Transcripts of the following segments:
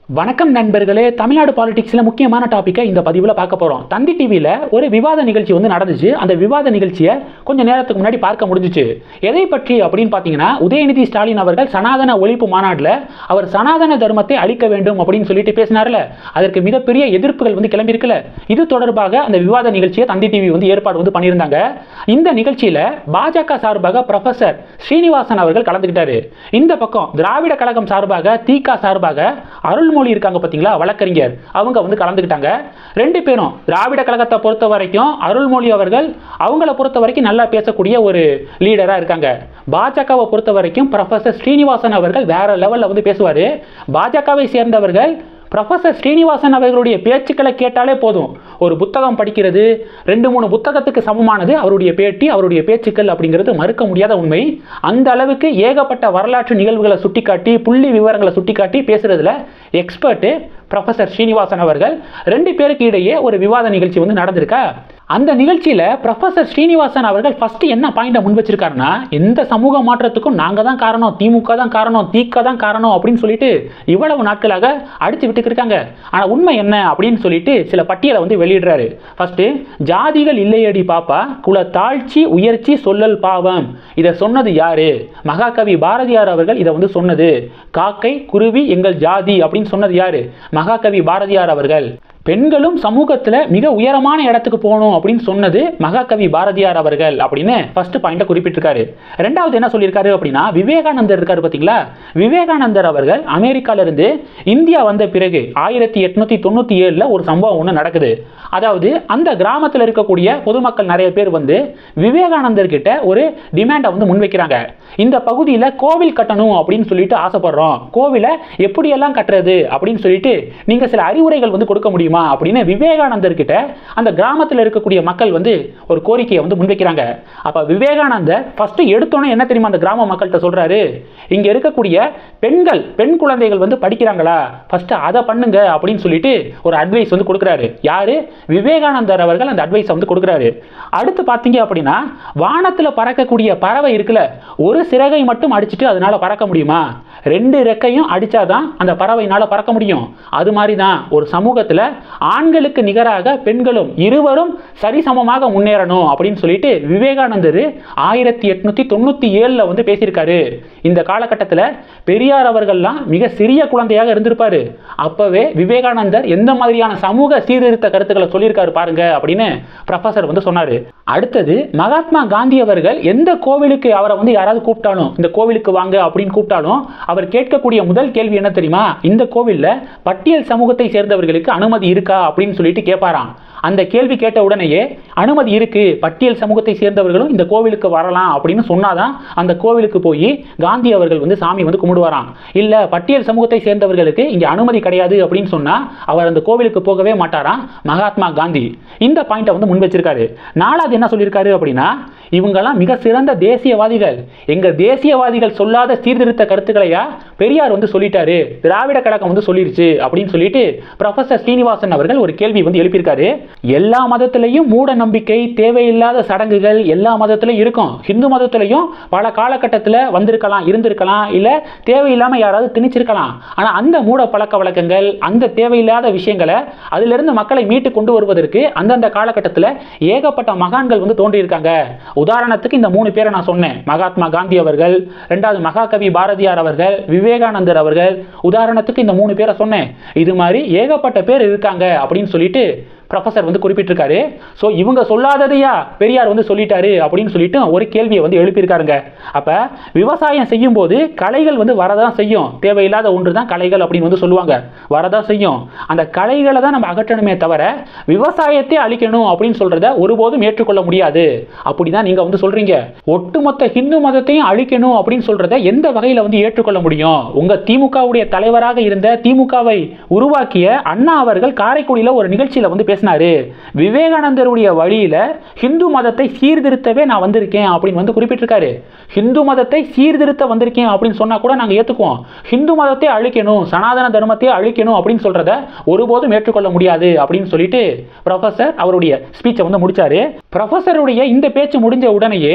வணக்கம் நண்பர்களே தமிழ்நாடு பாலிடிக்ஸில் முக்கியமான டாப்பிக்கை இந்த பதிவில் பார்க்க போகிறோம் தந்தி டிவியில் ஒரு விவாத நிகழ்ச்சி வந்து நடந்துச்சு அந்த விவாத நிகழ்ச்சியை கொஞ்சம் நேரத்துக்கு முன்னாடி பார்க்க முடிஞ்சிச்சு எதை பற்றி அப்படின்னு பார்த்தீங்கன்னா உதயநிதி ஸ்டாலின் அவர்கள் சனாதன ஒழிப்பு மாநாட்டில் அவர் சனாதன தர்மத்தை அழிக்க வேண்டும் அப்படின்னு சொல்லிட்டு பேசினார்ல அதற்கு மிகப்பெரிய எதிர்ப்புகள் வந்து கிளம்பியிருக்குல்ல இது தொடர்பாக அந்த விவாத நிகழ்ச்சியை தந்தி டிவி வந்து ஏற்பாடு வந்து பண்ணியிருந்தாங்க இந்த நிகழ்ச்சியில் பாஜக சார்பாக ப்ரொஃபசர் ஸ்ரீனிவாசன் அவர்கள் கலந்துக்கிட்டாரு இந்த பக்கம் திராவிட கழகம் சார்பாக திக சார்பாக அருள்மொழி இருக்காங்க பார்த்தீங்களா வழக்கறிஞர் அவங்க வந்து கலந்துக்கிட்டாங்க ரெண்டு பேரும் திராவிட கழகத்தை பொறுத்த வரைக்கும் அருள்மொழி அவர்கள் அவங்கள பொறுத்த வரைக்கும் நல்லா பேசக்கூடிய ஒரு லீடராக இருக்காங்க பாஜகவை பொறுத்த வரைக்கும் ப்ரொஃபசர் ஸ்ரீனிவாசன் அவர்கள் வேற லெவலில் வந்து பேசுவார் பாஜகவை சேர்ந்தவர்கள் ப்ரொஃபசர் ஸ்ரீனிவாசன் அவர்களுடைய பேச்சுக்களை கேட்டாலே போதும் ஒரு புத்தகம் படிக்கிறது ரெண்டு மூணு புத்தகத்துக்கு சமமானது அவருடைய பேட்டி அவருடைய பேச்சுக்கள் அப்படிங்கிறது மறுக்க முடியாத உண்மை அந்த அளவுக்கு ஏகப்பட்ட வரலாற்று நிகழ்வுகளை சுட்டிக்காட்டி புள்ளி விவரங்களை சுட்டிக்காட்டி பேசுறதுல எக்ஸ்பர்ட்டு ப்ரொஃபசர் ஸ்ரீனிவாசன் அவர்கள் ரெண்டு பேருக்கு இடையே ஒரு விவாத நிகழ்ச்சி வந்து நடந்திருக்கா அந்த நிகழ்ச்சியில் ப்ரொஃபசர் ஸ்ரீனிவாசன் அவர்கள் ஃபர்ஸ்ட் என்ன பாயிண்டை முன் வச்சிருக்காருன்னா எந்த சமூக மாற்றத்துக்கும் நாங்கள் தான் காரணம் திமுக தான் காரணம் திக தான் காரணம் அப்படின்னு சொல்லிட்டு இவ்வளவு நாட்களாக அடிச்சு விட்டுட்டு இருக்காங்க ஆனால் உண்மை என்ன அப்படின்னு சொல்லிட்டு சில பட்டியலை வந்து வெளியிடுறாரு ஃபர்ஸ்ட் ஜாதிகள் இல்லையடி பாப்பா குல தாழ்ச்சி உயர்ச்சி சொல்லல் பாவம் இதை சொன்னது யாரு மகாகவி பாரதியார் அவர்கள் இதை வந்து சொன்னது காக்கை குருவி எங்கள் ஜாதி அப்படின்னு சொன்னது யாரு மகாகவி பாரதியார் அவர்கள் பெண்களும் சமூகத்தில் மிக உயரமான இடத்துக்கு போகணும் அப்படின்னு சொன்னது மகாகவி பாரதியார் அவர்கள் அப்படின்னு ஃபர்ஸ்ட் பாயிண்ட்டை குறிப்பிட்டிருக்காரு ரெண்டாவது என்ன சொல்லியிருக்காரு அப்படின்னா விவேகானந்தர் இருக்காரு பார்த்தீங்களா விவேகானந்தர் அவர்கள் அமெரிக்காவிலிருந்து இந்தியா வந்த பிறகு ஆயிரத்தி எட்நூத்தி தொண்ணூற்றி ஏழில் ஒரு சம்பவம் ஒன்று நடக்குது அதாவது அந்த கிராமத்தில் இருக்கக்கூடிய பொதுமக்கள் நிறைய பேர் வந்து விவேகானந்தர் கிட்ட ஒரு டிமாண்டை வந்து முன்வைக்கிறாங்க இந்த பகுதியில் கோவில் கட்டணும் அப்படின்னு சொல்லிட்டு ஆசைப்படுறோம் கோவிலை எப்படியெல்லாம் கட்டுறது அப்படின்னு சொல்லிட்டு நீங்கள் சில அறிவுரைகள் வந்து கொடுக்க முடியுமா அப்படின்னு விவேகானந்தர் கிட்ட அந்த கிராமத்தில் இருக்கக்கூடிய மக்கள் வந்து ஒரு கோரிக்கையை வந்து முன்வைக்கிறாங்க அப்போ விவேகானந்தர் ஃபர்ஸ்ட் எடுத்தோன்னே என்ன தெரியுமா அந்த கிராம மக்கள்கிட்ட சொல்றாரு இங்க இருக்கக்கூடிய பெண்கள் பெண் குழந்தைகள் வந்து படிக்கிறாங்களா ஃபர்ஸ்ட் அதை பண்ணுங்க அப்படின்னு சொல்லிட்டு ஒரு அட்வைஸ் வந்து கொடுக்குறாரு யாரு விவேகானந்தர் அவர்கள் அந்த அட்வைஸை வந்து கொடுக்குறாரு அடுத்து பார்த்தீங்க அப்படின்னா வானத்தில் பறக்கக்கூடிய பறவை இருக்குல்ல ஒரு சிறகை மட்டும் அடிச்சுட்டு அதனால பறக்க முடியுமா ரெண்டு ரெக்கையும் அடிச்சாதான் அந்த பறவையினால பறக்க முடியும் அது மாதிரி தான் ஒரு சமூகத்தில் ஆண்களுக்கு நிகராக பெண்களும் இருவரும் சரிசமமாக முன்னேறணும் அப்படின்னு சொல்லிட்டு விவேகானந்தர் ஆயிரத்தி எட்நூத்தி தொண்ணூத்தி ஏழுல வந்து பேசியிருக்காரு இந்த காலகட்டத்தில் பெரியார் அவர்கள்லாம் மிக சிறிய குழந்தையாக இருந்திருப்பாரு அப்பவே விவேகானந்தர் எந்த மாதிரியான சமூக சீர்திருத்த கருத்துக்களை சொல்லியிருக்காரு பாருங்க அப்படின்னு ப்ரொஃபசர் வந்து சொன்னாரு அடுத்தது மகாத்மா காந்தி அவர்கள் எந்த கோவிலுக்கு அவரை வந்து யாராவது கூப்பிட்டாலும் இந்த கோவிலுக்கு வாங்க அப்படின்னு கூப்பிட்டாலும் அவர் கேட்கக்கூடிய முதல் கேள்வி என்ன தெரியுமா இந்த கோவில்ல பட்டியல் சமூகத்தை சேர்ந்தவர்களுக்கு அனுமதி இருக்கா அப்படின்னு சொல்லிட்டு கேட்பாராம் அந்த கேள்வி கேட்ட உடனேயே அனுமதி இருக்கு பட்டியல் சமூகத்தை சேர்ந்தவர்களும் இந்த கோவிலுக்கு வரலாம் அப்படின்னு சொன்னாதான் அந்த கோவிலுக்கு போய் காந்தி அவர்கள் வந்து சாமி வந்து கும்பிடுவாராம் இல்ல பட்டியல் சமூகத்தை சேர்ந்தவர்களுக்கு இங்க அனுமதி கிடையாது அப்படின்னு சொன்னா அவர் அந்த கோவிலுக்கு போகவே மாட்டாராம் மகாத்மா காந்தி இந்த பாயிண்ட்டை வந்து முன் வச்சிருக்காரு நாலாவது என்ன சொல்லியிருக்காரு அப்படின்னா இவங்கெல்லாம் மிக சிறந்த தேசியவாதிகள் எங்க தேசியவாதிகள் சொல்லாத சீர்திருத்த கருத்துக்களையா பெரியார் வந்து சொல்லிட்டாரு திராவிட கழகம் வந்து சொல்லிருச்சு அப்படின்னு சொல்லிட்டு ப்ரொஃபசர் ஸ்ரீனிவாசன் அவர்கள் ஒரு கேள்வி வந்து எழுப்பியிருக்காரு எல்லா மதத்திலையும் மூட நம்பிக்கை தேவையில்லாத சடங்குகள் எல்லா மதத்திலையும் இருக்கும் ஹிந்து மதத்திலையும் பல காலகட்டத்தில் வந்திருக்கலாம் இருந்திருக்கலாம் இல்லை தேவையில்லாமல் யாராவது திணிச்சிருக்கலாம் ஆனால் அந்த மூட பழக்க வழக்கங்கள் அந்த தேவையில்லாத விஷயங்களை அதிலிருந்து மக்களை மீட்டு கொண்டு வருவதற்கு அந்தந்த காலகட்டத்தில் ஏகப்பட்ட மகான்கள் வந்து தோன்றியிருக்காங்க உதாரணத்துக்கு இந்த மூணு பேரை நான் சொன்னேன் மகாத்மா காந்தி அவர்கள் ரெண்டாவது மகாகவி பாரதியார் அவர்கள் விவேகானந்தர் அவர்கள் உதாரணத்துக்கு இந்த மூணு பேரை சொன்னேன் இது மாதிரி ஏகப்பட்ட பேர் இருக்காங்க அப்படின்னு சொல்லிட்டு ப்ரொஃபசர் வந்து குறிப்பிட்டிருக்காரு ஸோ இவங்க சொல்லாததையா பெரியார் வந்து சொல்லிட்டாரு அப்படின்னு சொல்லிட்டு ஒரு கேள்வியை வந்து எழுப்பியிருக்காருங்க அப்போ விவசாயம் செய்யும் போது கலைகள் வந்து வரதான் செய்யும் தேவையில்லாத ஒன்று தான் கலைகள் அப்படின்னு வந்து சொல்லுவாங்க வரதான் செய்யும் அந்த கலைகளை தான் நம்ம அகற்றணுமே தவிர விவசாயத்தை அழிக்கணும் அப்படின்னு சொல்றத ஒருபோதும் ஏற்றுக்கொள்ள முடியாது அப்படி தான் நீங்கள் வந்து சொல்றீங்க ஒட்டுமொத்த ஹிந்து மதத்தையும் அழிக்கணும் அப்படின்னு சொல்றத எந்த வகையில் வந்து ஏற்றுக்கொள்ள முடியும் உங்க திமுகவுடைய தலைவராக இருந்த திமுகவை உருவாக்கிய அண்ணா அவர்கள் காரைக்குடியில் ஒரு நிகழ்ச்சியில் வந்து பேசினாரு விவேகானந்தருடைய வழியில ஹிந்து மதத்தை சீர்திருத்தவே நான் வந்திருக்கேன் அப்படின்னு வந்து குறிப்பிட்டிருக்காரு ஹிந்து மதத்தை சீர்திருத்த வந்திருக்கேன் அப்படின்னு சொன்னா கூட நாங்கள் ஏற்றுக்குவோம் ஹிந்து மதத்தை அழிக்கணும் சனாதன தர்மத்தை அழிக்கணும் அப்படின்னு சொல்றத ஒருபோதும் ஏற்றுக்கொள்ள முடியாது அப்படின்னு சொல்லிட்டு ப்ரொஃபசர் அவருடைய ஸ்பீச்சை வந்து முடிச்சாரு ப்ரொஃபசருடைய இந்த பேச்சு முடிஞ்ச உடனேயே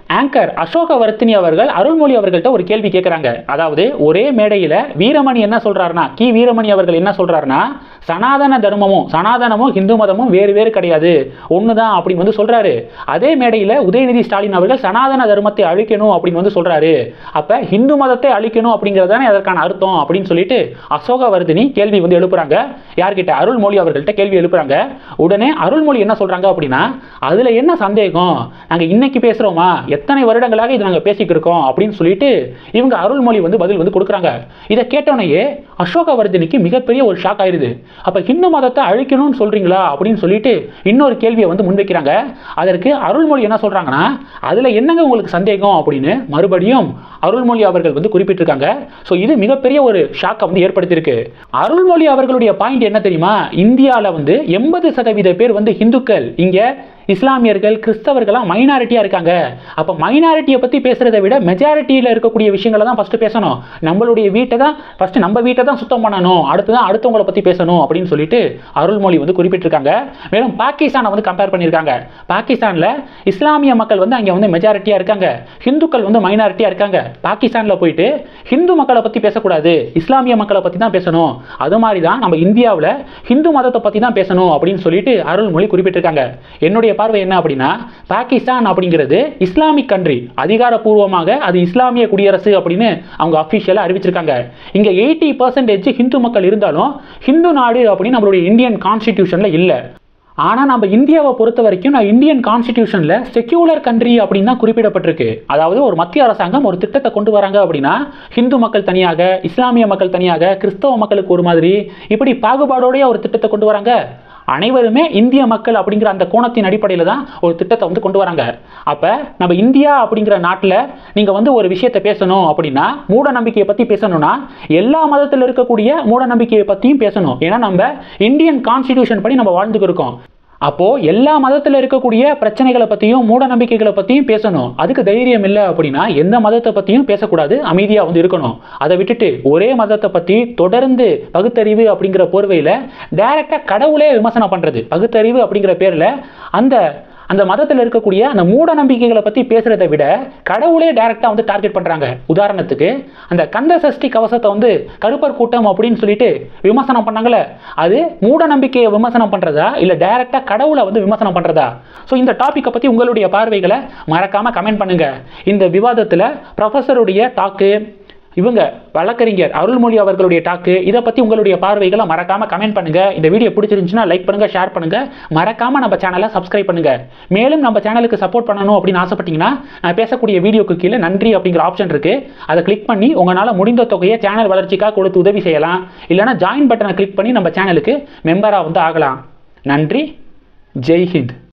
ஆங்கர் அசோக வர்த்தினி அவர்கள் அருள்மொழி அவர்கள்ட்ட ஒரு கேள்வி கேட்குறாங்க அதாவது ஒரே மேடையில் வீரமணி என்ன சொல்றாருன்னா கி வீரமணி அவர்கள் என்ன சொல்றாருன்னா சனாதன தர்மமும் சனாதனமும் இந்து மதமும் வேறு வேறு கிடையாது ஒன்று தான் அப்படின்னு வந்து சொல்றாரு அதே மேடையில் உதயநிதி ஸ்டாலின் அவர்கள் சனாதன தர்மத்தை அழிக்கணும் அப்படின்னு வந்து சொல்றாரு அப்ப ஹிந்து மதத்தை அழிக்கணும் அப்படிங்கிறது தானே அதற்கான அர்த்தம் அப்படின்னு சொல்லிட்டு அசோகவர்தினி கேள்வி வந்து எழுப்புறாங்க யார்கிட்ட அருள்மொழி அவர்கள்ட்ட கேள்வி எழுப்புறாங்க உடனே அருள்மொழி என்ன சொல்றாங்க அப்படின்னா அதுல என்ன சந்தேகம் நாங்க இன்னைக்கு பேசுறோமா எத்தனை வருடங்களாக இது நாங்க பேசிக்கிட்டு இருக்கோம் அப்படின்னு சொல்லிட்டு இவங்க அருள்மொழி வந்து பதில் வந்து கொடுக்குறாங்க இதை கேட்டோடனேயே அசோகவர்தினிக்கு மிகப்பெரிய ஒரு ஷாக் ஆயிருது அப்ப ஹிந்து மதத்தை அழிக்கணும்னு சொல்றீங்களா அப்படின்னு சொல்லிட்டு இன்னொரு கேள்வியை வந்து முன்வைக்கிறாங்க அதற்கு அருள்மொழி என்ன சொல்றாங்கன்னா அதுல என்னங்க உங்களுக்கு சந்தேகம் அப்படின்னு மறுபடியும் அருள்மொழி அவர்கள் வந்து குறிப்பிட்டிருக்காங்க ஸோ இது மிகப்பெரிய ஒரு ஷாக்கை வந்து ஏற்படுத்தியிருக்கு அருள்மொழி அவர்களுடைய பாயிண்ட் என்ன தெரியுமா இந்தியாவில் வந்து எண்பது சதவீத பேர் வந்து இந்துக்கள் இங்கே இஸ்லாமியர்கள் கிறிஸ்தவர்கள்லாம் மைனாரிட்டியாக இருக்காங்க அப்போ மைனாரிட்டியை பற்றி பேசுகிறத விட மெஜாரிட்டியில் இருக்கக்கூடிய விஷயங்களை தான் ஃபஸ்ட்டு பேசணும் நம்மளுடைய வீட்டை தான் ஃபஸ்ட்டு நம்ம வீட்டை தான் சுத்தம் பண்ணணும் அடுத்து தான் அடுத்தவங்களை பற்றி பேசணும் அப்படின்னு சொல்லிட்டு அருள்மொழி வந்து குறிப்பிட்டிருக்காங்க மேலும் பாகிஸ்தானை வந்து கம்பேர் பண்ணியிருக்காங்க பாகிஸ்தானில் இஸ்லாமிய மக்கள் வந்து அங்கே வந்து மெஜாரிட்டியாக இருக்காங்க ஹிந்துக்கள் வந்து மைனாரிட்டியாக இருக்காங்க பாகிஸ்தானில் போயிட்டு ஹிந்து மக்களை பற்றி பேசக்கூடாது இஸ்லாமிய மக்களை பற்றி தான் பேசணும் அது மாதிரி தான் நம்ம இந்தியாவில் ஹிந்து மதத்தை பற்றி தான் பேசணும் அப்படின்னு சொல்லிட்டு அருள்மொழி குறிப்பிட்டிருக்காங்க என்னுடைய பார்வை என்ன அப்படின்னா பாகிஸ்தான் அப்படிங்கிறது இஸ்லாமிக் கண்ட்ரி அதிகாரப்பூர்வமாக அது இஸ்லாமிய குடியரசு அப்படின்னு அவங்க அஃபிஷியலாக அறிவிச்சிருக்காங்க இங்கே எயிட்டி பர்சன்டேஜ் ஹிந்து மக்கள் இருந்தாலும் ஹிந்து நாடு அப்படின்னு நம்மளுடைய இந்தியன் கான்ஸ்டிடியூஷனில் இல்லை ஆனால் நம்ம இந்தியாவை பொறுத்த வரைக்கும் நான் இந்தியன் கான்ஸ்டிடியூஷனில் செக்யூலர் கண்ட்ரி அப்படின்னு தான் குறிப்பிடப்பட்டிருக்கு அதாவது ஒரு மத்திய அரசாங்கம் ஒரு திட்டத்தை கொண்டு வராங்க அப்படின்னா ஹிந்து மக்கள் தனியாக இஸ்லாமிய மக்கள் தனியாக கிறிஸ்தவ மக்களுக்கு ஒரு மாதிரி இப்படி பாகுபாடோடைய ஒரு திட்டத்தை கொண்டு வராங்க அனைவருமே இந்திய மக்கள் அப்படிங்கிற அந்த கோணத்தின் அடிப்படையில் தான் ஒரு திட்டத்தை வந்து கொண்டு வராங்க அப்போ நம்ம இந்தியா அப்படிங்கிற நாட்டில் நீங்கள் வந்து ஒரு விஷயத்தை பேசணும் அப்படின்னா மூட நம்பிக்கையை பற்றி பேசணும்னா எல்லா மதத்தில் இருக்கக்கூடிய மூட நம்பிக்கையை பற்றியும் பேசணும் ஏன்னா நம்ம இந்தியன் கான்ஸ்டிடியூஷன் படி நம்ம வாழ்ந்துக்கு இருக்கோம் அப்போது எல்லா மதத்தில் இருக்கக்கூடிய பிரச்சனைகளை பற்றியும் மூட நம்பிக்கைகளை பற்றியும் பேசணும் அதுக்கு தைரியம் இல்லை அப்படின்னா எந்த மதத்தை பற்றியும் பேசக்கூடாது அமைதியாக வந்து இருக்கணும் அதை விட்டுட்டு ஒரே மதத்தை பற்றி தொடர்ந்து பகுத்தறிவு அப்படிங்கிற போர்வையில் டைரெக்டாக கடவுளே விமர்சனம் பண்ணுறது பகுத்தறிவு அப்படிங்கிற பேரில் அந்த அந்த மதத்தில் இருக்கக்கூடிய அந்த மூட நம்பிக்கைகளை பற்றி பேசுகிறத விட கடவுளே டைரெக்டாக வந்து டார்கெட் பண்ணுறாங்க உதாரணத்துக்கு அந்த கந்த சஷ்டி கவசத்தை வந்து கருப்பர் கூட்டம் அப்படின்னு சொல்லிட்டு விமர்சனம் பண்ணாங்கல்ல அது மூட நம்பிக்கையை விமர்சனம் பண்ணுறதா இல்லை டைரெக்டாக கடவுளை வந்து விமர்சனம் பண்ணுறதா ஸோ இந்த டாப்பிக்கை பற்றி உங்களுடைய பார்வைகளை மறக்காமல் கமெண்ட் பண்ணுங்கள் இந்த விவாதத்தில் ப்ரொஃபஸருடைய டாக்கு இவங்க வழக்கறிஞர் அருள்மொழி அவர்களுடைய டாக்கு இதை பற்றி உங்களுடைய பார்வைகளை மறக்காமல் கமெண்ட் பண்ணுங்கள் இந்த வீடியோ பிடிச்சிருந்துச்சுன்னா லைக் பண்ணுங்கள் ஷேர் பண்ணுங்கள் மறக்காமல் நம்ம சேனலை சப்ஸ்கிரைப் பண்ணுங்கள் மேலும் நம்ம சேனலுக்கு சப்போர்ட் பண்ணணும் அப்படின்னு ஆசைப்பட்டீங்கன்னா நான் பேசக்கூடிய வீடியோக்கு கீழே நன்றி அப்படிங்கிற ஆப்ஷன் இருக்குது அதை கிளிக் பண்ணி உங்களால் முடிந்த தொகையை சேனல் வளர்ச்சிக்காக கொடுத்து உதவி செய்யலாம் இல்லைனா ஜாயின் பட்டனை கிளிக் பண்ணி நம்ம சேனலுக்கு மெம்பராக வந்து ஆகலாம் நன்றி ஜெய் ஹிந்த்